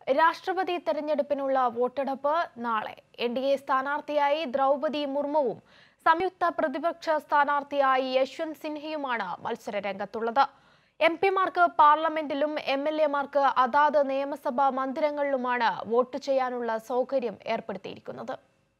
രാഷ്ട്രപതി തെരഞ്ഞെടുപ്പിനുള്ള വോട്ടെടുപ്പ് നാളെ എൻ ഡി എ സ്ഥാനാർത്ഥിയായി ദ്രൗപതി മുർമുവും സംയുക്ത പ്രതിപക്ഷ സ്ഥാനാർത്ഥിയായി യശ്വന്ത് സിൻഹയുമാണ് മത്സര രംഗത്തുള്ളത് എം പിമാർക്ക് പാർലമെന്റിലും എം എൽ എമാർക്ക് അതാത് നിയമസഭാ മന്ദിരങ്ങളിലുമാണ് വോട്ട് ചെയ്യാനുള്ള സൗകര്യം ഏർപ്പെടുത്തിയിരിക്കുന്നത്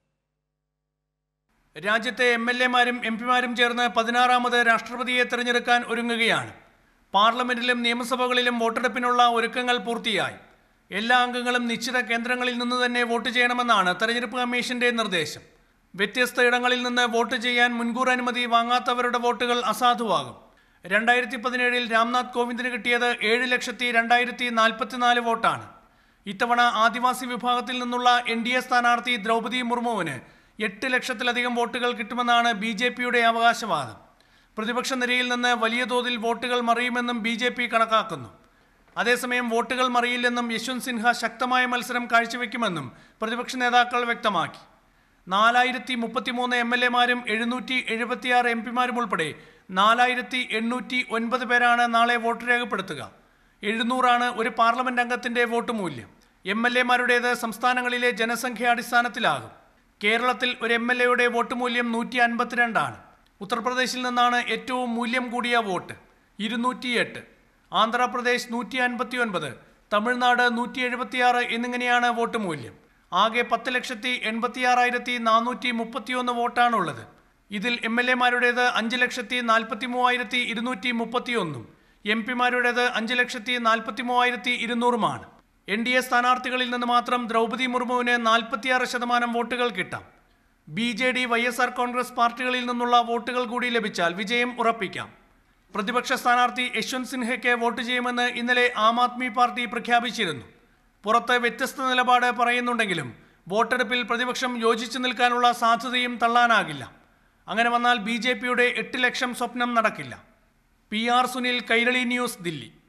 രാജ്യത്തെ എം എൽ എമാരും എം പിമാരും ചേർന്ന് പതിനാറാമത് രാഷ്ട്രപതിയെ തെരഞ്ഞെടുക്കാൻ ഒരുങ്ങുകയാണ് പാർലമെന്റിലും നിയമസഭകളിലും വോട്ടെടുപ്പിനുള്ള ഒരുക്കങ്ങൾ പൂർത്തിയായി എല്ലാ അംഗങ്ങളും നിശ്ചിത കേന്ദ്രങ്ങളിൽ നിന്ന് തന്നെ വോട്ട് ചെയ്യണമെന്നാണ് തെരഞ്ഞെടുപ്പ് കമ്മീഷന്റെ നിർദ്ദേശം വ്യത്യസ്ത ഇടങ്ങളിൽ നിന്ന് വോട്ട് ചെയ്യാൻ മുൻകൂർ അനുമതി വാങ്ങാത്തവരുടെ വോട്ടുകൾ അസാധുവാകും രണ്ടായിരത്തി പതിനേഴിൽ രാംനാഥ് കോവിന്ദിന് കിട്ടിയത് ഏഴ് ലക്ഷത്തി രണ്ടായിരത്തി നാൽപ്പത്തിനാല് വോട്ടാണ് ഇത്തവണ ആദിവാസി വിഭാഗത്തിൽ നിന്നുള്ള എൻ ഡി എ സ്ഥാനാർത്ഥി ദ്രൗപതി മുർമുവിന് എട്ട് ലക്ഷത്തിലധികം വോട്ടുകൾ കിട്ടുമെന്നാണ് ബി ജെ പിയുടെ അവകാശവാദം പ്രതിപക്ഷ നിരയിൽ നിന്ന് വലിയ തോതിൽ വോട്ടുകൾ മറിയുമെന്നും ബി ജെ പി കണക്കാക്കുന്നു അതേസമയം വോട്ടുകൾ മറിയില്ലെന്നും യശ്വന്ത് സിൻഹ ശക്തമായ മത്സരം കാഴ്ചവെക്കുമെന്നും പ്രതിപക്ഷ നേതാക്കൾ വ്യക്തമാക്കി നാലായിരത്തി മുപ്പത്തിമൂന്ന് എം എൽ എമാരും എഴുന്നൂറ്റി എഴുപത്തിയാറ് എം പിമാരും ഉൾപ്പെടെ നാലായിരത്തി എണ്ണൂറ്റി ഒൻപത് പേരാണ് നാളെ വോട്ട് രേഖപ്പെടുത്തുക എഴുന്നൂറാണ് ഒരു പാർലമെന്റ് അംഗത്തിന്റെ വോട്ട് മൂല്യം എം എൽ എമാരുടേത് സംസ്ഥാനങ്ങളിലെ ജനസംഖ്യാടിസ്ഥാനത്തിലാകും കേരളത്തിൽ ഒരു എം എൽ എയുടെ വോട്ട് മൂല്യം നൂറ്റി അൻപത്തിരണ്ടാണ് ഉത്തർപ്രദേശിൽ നിന്നാണ് ഏറ്റവും മൂല്യം കൂടിയ വോട്ട് ഇരുന്നൂറ്റിയെട്ട് ആന്ധ്രാപ്രദേശ് നൂറ്റി അൻപത്തി ഒൻപത് തമിഴ്നാട് നൂറ്റി എഴുപത്തിയാറ് എന്നിങ്ങനെയാണ് വോട്ട് മൂല്യം ആകെ പത്ത് ലക്ഷത്തി എൺപത്തിയാറായിരത്തി നാനൂറ്റി മുപ്പത്തിയൊന്ന് വോട്ടാണുള്ളത് ഇതിൽ എം എൽ എമാരുടേത് അഞ്ച് ലക്ഷത്തി നാൽപ്പത്തി മൂവായിരത്തി ഇരുന്നൂറ്റി മുപ്പത്തിയൊന്നും എം പിമാരുടേത് അഞ്ച് ലക്ഷത്തി നാൽപ്പത്തി മൂവായിരത്തി ഇരുന്നൂറുമാണ് എൻ ഡി എ സ്ഥാനാർത്ഥികളിൽ നിന്ന് മാത്രം ദ്രൗപതി മുർമുവിന് നാൽപ്പത്തിയാറ് ശതമാനം വോട്ടുകൾ കിട്ടാം B J D Y S R Congress പാർട്ടികളിൽ നിന്നുള്ള വോട്ടുകൾ കൂടി ലഭിച്ചാൽ വിജയം ഉറപ്പിക്കാം പ്രതിപക്ഷ സ്ഥാനാർത്ഥി യശ്വന്ത് സിൻഹയ്ക്ക് വോട്ട് ചെയ്യുമെന്ന് ഇന്നലെ ആം ആദ്മി പാർട്ടി പ്രഖ്യാപിച്ചിരുന്നു പുറത്ത് വ്യത്യസ്ത നിലപാട് പറയുന്നുണ്ടെങ്കിലും വോട്ടെടുപ്പിൽ പ്രതിപക്ഷം യോജിച്ചു നിൽക്കാനുള്ള സാധ്യതയും തള്ളാനാകില്ല അങ്ങനെ വന്നാൽ ബി ജെ പിയുടെ എട്ട് ലക്ഷം സ്വപ്നം നടക്കില്ല P R Sunil Kairali news Delhi